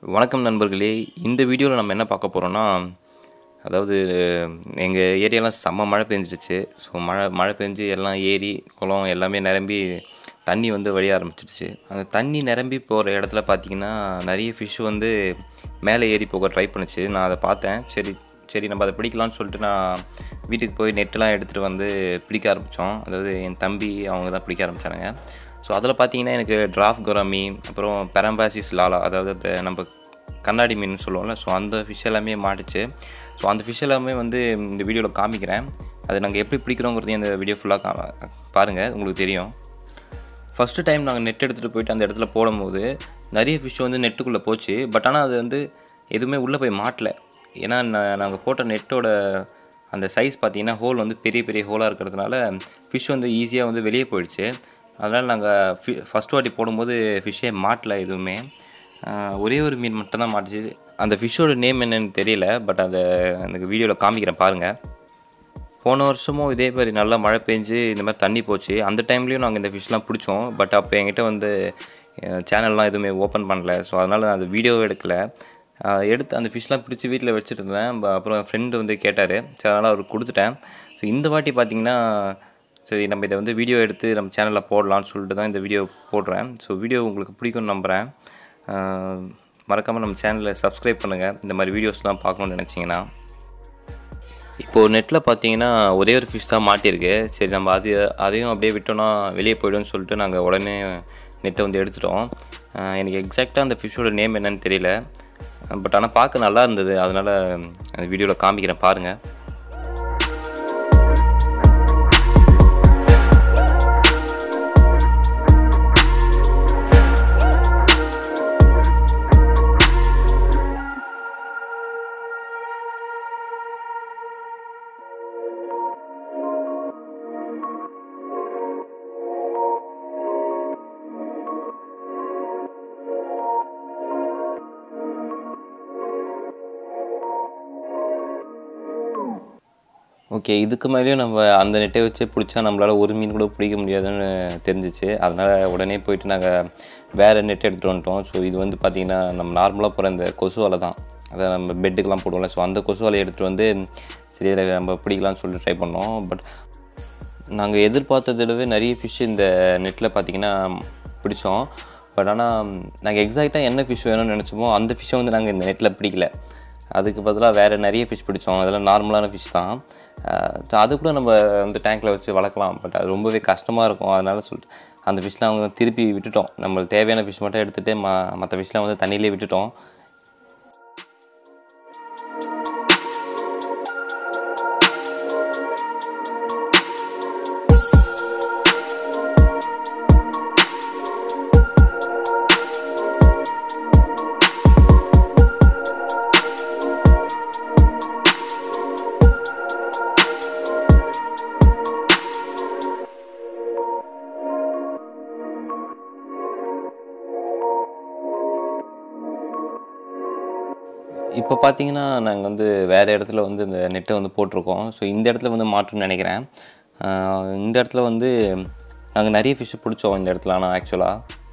வணக்கம் நண்பர்களே இந்த வீடியோவில் நம்ம என்ன பார்க்க போகிறோன்னா அதாவது எங்கள் ஏரியாலாம் செம்ம மழை பெஞ்சிடுச்சு ஸோ மழை மழை பெஞ்சு எல்லாம் ஏரி குளம் எல்லாமே நிரம்பி தண்ணி வந்து வழிய ஆரம்பிச்சிடுச்சு அந்த தண்ணி நிரம்பி போகிற இடத்துல பார்த்தீங்கன்னா நிறைய ஃபிஷ் வந்து மேலே ஏறி போக ட்ரை பண்ணுச்சு நான் அதை பார்த்தேன் சரி சரி நம்ம அதை பிடிக்கலாம்னு சொல்லிட்டு நான் வீட்டுக்கு போய் நெட்டெலாம் எடுத்துகிட்டு வந்து பிடிக்க ஆரம்பித்தோம் அதாவது என் தம்பி அவங்க தான் பிடிக்க ஆரம்பித்தானுங்க ஸோ அதில் பார்த்தீங்கன்னா எனக்கு டிராஃப் கொராமி அப்புறம் பெரம்பாசிஸ் லாலா அதாவது அந்த நம்ம கண்ணாடி மீன் சொல்லுவோம்ல ஸோ அந்த ஃபிஷ் எல்லாமே மாட்டுச்சு ஸோ அந்த ஃபிஷ் எல்லாமே வந்து இந்த வீடியோவில் காமிக்கிறேன் அது நாங்கள் எப்படி பிடிக்கிறோங்கிறதையும் இந்த வீடியோ ஃபுல்லாக கா பாருங்கள் உங்களுக்கு தெரியும் ஃபஸ்ட்டு டைம் நாங்கள் நெட் எடுத்துகிட்டு போயிட்டு அந்த இடத்துல போடும்போது நிறைய ஃபிஷ் வந்து நெட்டுக்குள்ளே போச்சு பட் ஆனால் அது வந்து எதுவுமே உள்ளே போய் மாட்டல ஏன்னா நாங்கள் போட்ட நெட்டோட அந்த சைஸ் பார்த்தீங்கன்னா ஹோல் வந்து பெரிய பெரிய ஹோலாக இருக்கிறதுனால ஃபிஷ் வந்து ஈஸியாக வந்து வெளியே போயிடுச்சு அதனால் நாங்கள் ஃபி ஃபஸ்ட் வாட்டி போடும்போது ஃபிஷ்ஷே மாட்டல எதுவுமே ஆஹ் ஒரே ஒரு மீன் மட்டும் தான் மாட்டுச்சு அந்த ஃபிஷ்ஷோட நேம் என்னன்னு தெரியல பட் அதை எனக்கு வீடியோவில் காமிக்கிறேன் பாருங்கள் போன வருஷமும் இதே மாதிரி நல்லா மழை பெஞ்சு இந்த மாதிரி தண்ணி போச்சு அந்த டைம்லேயும் நாங்கள் இந்த ஃபிஷ்லாம் பிடிச்சோம் பட் அப்போ என்கிட்ட வந்து சேனல்லாம் எதுவுமே ஓப்பன் பண்ணல ஸோ அதனால் நான் அந்த வீடியோவே எடுக்கலை ஆஹ் எடுத்து அந்த ஃபிஷ்லாம் பிடிச்சி வீட்டில் வச்சுட்டு இருந்தேன் ப- அப்புறம் ஃப்ரெண்டு வந்து கேட்டார் சரி அதனால் அவருக்கு கொடுத்துட்டேன் ஸோ இந்த வாட்டி பார்த்தீங்கன்னா சரி நம்ம இதை வந்து வீடியோ எடுத்து நம்ம சேனலில் போடலாம்னு சொல்லிட்டு தான் இந்த வீடியோ போடுறேன் ஸோ வீடியோ உங்களுக்கு பிடிக்கும்னு நம்புகிறேன் மறக்காமல் நம்ம சேனலை சப்ஸ்கிரைப் பண்ணுங்கள் இந்த மாதிரி வீடியோஸ்லாம் பார்க்கணுன்னு நினச்சிங்கன்னா இப்போது நெட்டில் பார்த்தீங்கன்னா ஒரே ஒரு ஃபிஷ் தான் மாட்டியிருக்கு சரி நம்ம அது அதையும் அப்படியே விட்டோன்னா வெளியே போய்டும்னு சொல்லிட்டு நாங்கள் உடனே நெட்டை வந்து எடுத்துட்டோம் ஆஹ் எனக்கு எக்ஸாக்டாக அந்த ஃபிஷ்ஷோட நேம் என்னன்னு தெரியல பட் ஆனால் பார்க்க நல்லா இருந்தது அதனால் அந்த வீடியோவில் காமிக்கிறேன் பாருங்கள் ஓகே இதுக்கு மேலேயும் நம்ம அந்த நெட்டை வச்சு பிடிச்சா நம்மளால் ஒரு மீன் கூட பிடிக்க முடியாதுன்னு தெரிஞ்சிச்சு அதனால் உடனே போயிட்டு நாங்கள் வேறு நெட் எடுத்துகிட்டு வந்துட்டோம் ஸோ இது வந்து பார்த்திங்கன்னா நம்ம நார்மலாக போகிற இந்த கொசு வலை தான் அதை நம்ம பெட்டுக்கெலாம் போடுவோம்ல ஸோ அந்த கொசு வலையை எடுத்துகிட்டு வந்து சரி இதை நம்ம பிடிக்கலாம்னு சொல்லிட்டு ட்ரை பண்ணோம் பட் நாங்கள் எதிர்பார்த்ததை விடவே நிறைய ஃபிஷ் இந்த நெட்டில் பார்த்தீங்கன்னா பிடிச்சோம் பட் ஆனால் நாங்கள் எக்ஸாக்டாக என்ன ஃபிஷ் வேணும்னு நினச்சோமோ அந்த ஃபிஷ்ஷை வந்து நாங்கள் இந்த நெட்டில் பிடிக்கல அதுக்கு பதிலாக வேறு நிறைய ஃபிஷ் பிடிச்சோம் அதெல்லாம் நார்மலான ஃபிஷ் தான் ஸோ அது கூட நம்ம வந்து டேங்க்கில் வச்சு வளர்க்கலாம் பட் அது ரொம்பவே கஷ்டமாக இருக்கும் அதனால சொல்லிட்டு அந்த ஃபிஷ்லாம் அவங்க திருப்பி விட்டுட்டோம் நம்மளுக்கு தேவையான ஃபிஷ் மட்டும் எடுத்துகிட்டு ம மற்ற ஃபிஷ்லாம் வந்து தண்ணியிலே விட்டுட்டோம் இப்போ பார்த்தீங்கன்னா நாங்கள் வந்து வேறு இடத்துல வந்து இந்த நெட்டை வந்து போட்டிருக்கோம் ஸோ இந்த இடத்துல வந்து மாற்றுன்னு நினைக்கிறேன் ஆஹ் இந்த இடத்துல வந்து நாங்கள் நிறைய ஃபிஷ் பிடிச்சோம் இந்த இடத்துல ஆனால் ஆக்சுவலாக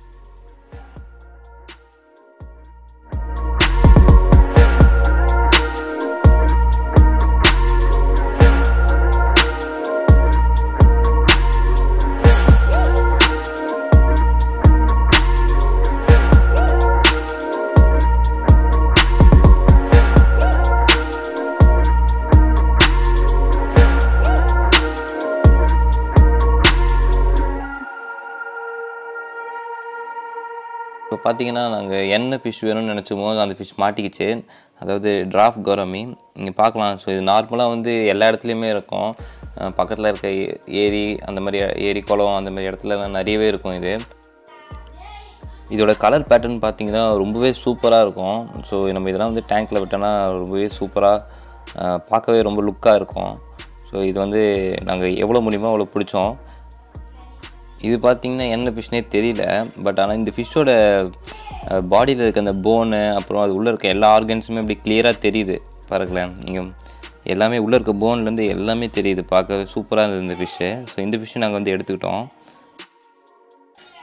இப்போ பார்த்தீங்கன்னா நாங்கள் என்ன ஃபிஷ் வேணும்னு நினச்சோமோ அந்த ஃபிஷ் மாட்டிக்கிச்சு அதாவது டிராஃப் கோரமி நீங்கள் பார்க்கலாம் ஸோ இது நார்மலாக வந்து எல்லா இடத்துலையுமே இருக்கும் பக்கத்தில் இருக்க ஏ- ஏரி அந்த மாதிரி ஏரி குளம் அந்த மாதிரி இடத்துலலாம் நிறையவே இருக்கும் இது இதோட கலர் பேட்டர்ன் பார்த்தீங்கன்னா ரொம்பவே சூப்பராக இருக்கும் ஸோ நம்ம இதெல்லாம் வந்து டேங்க்கில் விட்டோன்னா ரொம்பவே சூப்பராக பார்க்கவே ரொம்ப லுக்காக இருக்கும் ஸோ இது வந்து நாங்கள் எவ்வளோ முடியுமோ அவ்வளோ பிடிச்சோம் இது பார்த்தீங்கன்னா என்ன ஃபிஷ்னே தெரியல பட் ஆனால் இந்த ஃபிஷ்ஷோட பாடியில் இருக்க அந்த போனு அப்புறம் அது உள்ளே இருக்க எல்லா ஆர்கன்ஸுமே அப்படி கிளியராக தெரியுது பாருங்களேன் நீங்கள் எல்லாமே உள்ளே இருக்க போன்லேருந்து எல்லாமே தெரியுது பார்க்கவே சூப்பராக இருந்தது இந்த ஃபிஷ்ஷு ஸோ இந்த ஃபிஷ்ஷை நாங்கள் வந்து எடுத்துக்கிட்டோம்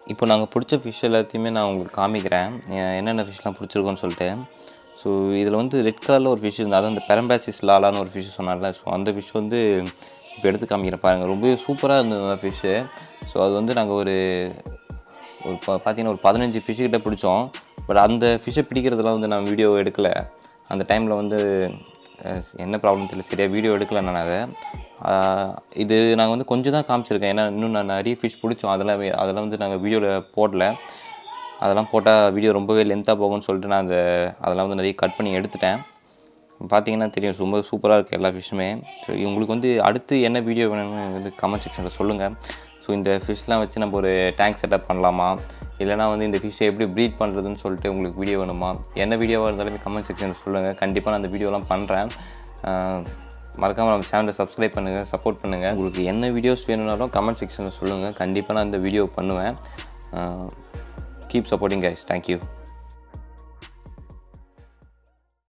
இப்போ நாங்கள் பிடிச்ச ஃபிஷ் எல்லாத்தையுமே நான் உங்களுக்கு காமிக்கிறேன் எ- என்னென்ன ஃபிஷ்லாம் பிடிச்சிருக்கோன்னு சொல்லிட்டு ஸோ இதில் வந்து ரெட் கலரில் ஒரு ஃபிஷ் இருந்தது அதான் அந்த பெரம்பாசிஸ் லாலான்னு ஒரு ஃபிஷ் சொன்னார்ல ஸோ அந்த ஃபிஷ் வந்து இப்போ எடுத்து காமிக்கிறேன் பாருங்கள் ரொம்பவே சூப்பராக இருந்தது அந்த ஃபிஷ்ஷு ஸோ அது வந்து நாங்கள் ஒரு ஒரு ப பார்த்தீங்கன்னா ஒரு பதினஞ்சு ஃபிஷ்ஷு கிட்ட பிடிச்சோம் பட் அந்த ஃபிஷ்ஷை பிடிக்கிறதுலாம் வந்து நான் வீடியோ எடுக்கலை அந்த டைமில் வந்து அஹ், என்ன ப்ராப்ளம் தெரியல சரியாக வீடியோ எடுக்கல நான் அதை ஆஹ், இது நாங்கள் வந்து கொஞ்சம் தான் காமிச்சிருக்கேன் ஏன்னா இன்னும் நான் நிறைய ஃபிஷ் பிடிச்சோம் அதெல்லாம் வே- அதெல்லாம் வந்து நாங்கள் வீடியோவில் போடல அதெல்லாம் போட்டால் வீடியோ ரொம்பவே லென்த்தாக போகும்னு சொல்லிட்டு நான் அந்த அதெல்லாம் வந்து நிறைய கட் பண்ணி எடுத்துட்டேன் பார்த்தீங்கன்னா தெரியும் ரொம்ப சூப்பராக இருக்குது எல்லா ஃபிஷ்ஷுமே ஸோ உங்களுக்கு வந்து அடுத்து என்ன வீடியோ வேணும்னு வந்து கமெண்ட் செக்ஷனில் சொல்லுங்கள் ஸோ இந்த ஃபிஷ்லாம் வச்சு நம்ம ஒரு டேங்க் செட்டப் பண்ணலாமா இல்லைனா வந்து இந்த ஃபிஷ்ஷை எப்படி ப்ரீட் பண்ணுறதுன்னு சொல்லிட்டு உங்களுக்கு வீடியோ வேணுமா என்ன வீடியோவாக இருந்தாலுமே கமெண்ட் செக்ஷனில் சொல்லுங்கள் கண்டிப்பாக நான் அந்த வீடியோலாம் பண்ணுறேன் மறக்காமல் நம்ம சேனலை சப்ஸ்கிரைப் பண்ணுங்கள் சப்போர்ட் பண்ணுங்கள் உங்களுக்கு என்ன வீடியோஸ் வேணும்னாலும் கமெண்ட் செக்ஷனில் சொல்லுங்கள் கண்டிப்பாக நான் அந்த வீடியோ பண்ணுவேன் கீப் சப்போர்ட்டிங் கைஸ் தேங்க்யூ